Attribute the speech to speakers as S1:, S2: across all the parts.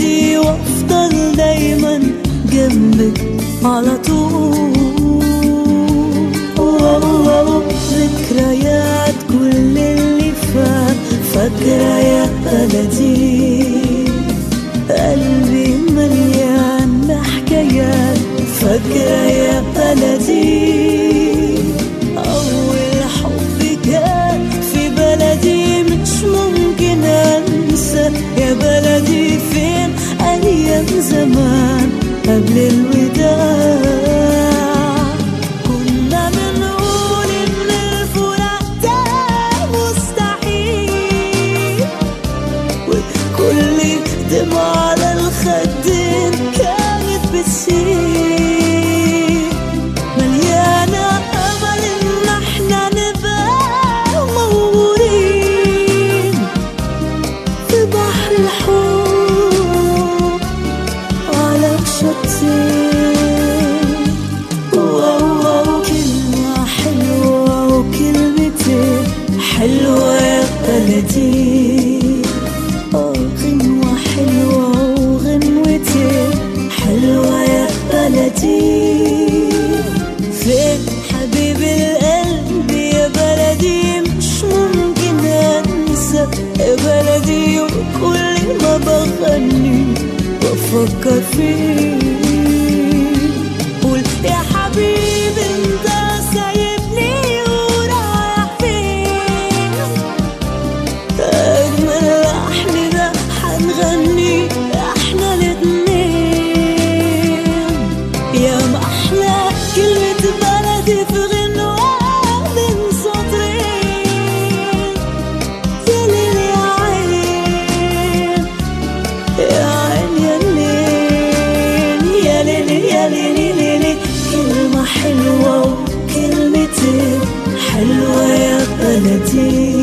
S1: بلدي وافضل دايما جنبك على طول والله ذكريات كل اللي فات فاكرة يا بلدي قلبي مليان بحكايات فاكرة يا بلدي أول حب كان في بلدي مش ممكن أنسى يا بلدي فين أيام زمان قبل الوداع كنا بنقول إن الفراق ده مستحيل وكل دمعة على الخدين كانت بتسيل مليانة أمل إن احنا نبقى موجودين في بحر الحب على شطين واو واو كلمة حلوة وكلمتين حلوة يا بلدي آه، غنوة حلوة وغنوتين حلوة يا بلدي فين حبيب القلب يا بلدي مش ممكن انسى يا بلدي وكل ما بغني بفكر فيك قول يا حبيبي انت سايبني ورايح فين أجمل لحن ده حنغني احنا الاتنين يا محلى كلمة بلدي في غنوة بين سطرين يا ليل يا عين يا عين يا ليل يا ليل يا ليل يا ليل كلمة حلوة وكلمتين حلوة يا بلدي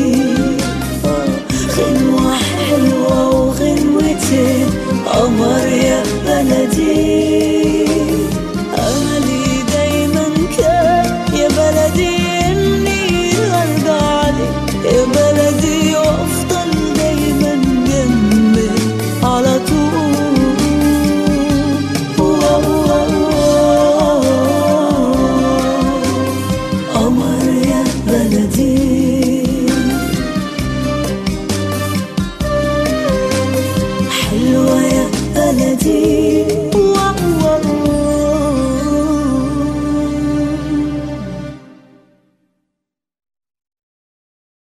S1: غنوة حلوة وغنوتين قمر يا بلدي أملي دايما كان يا بلدي إني أرجع لك يا بلدي وأفضل دايما جنبك على طول قمر يا بلدي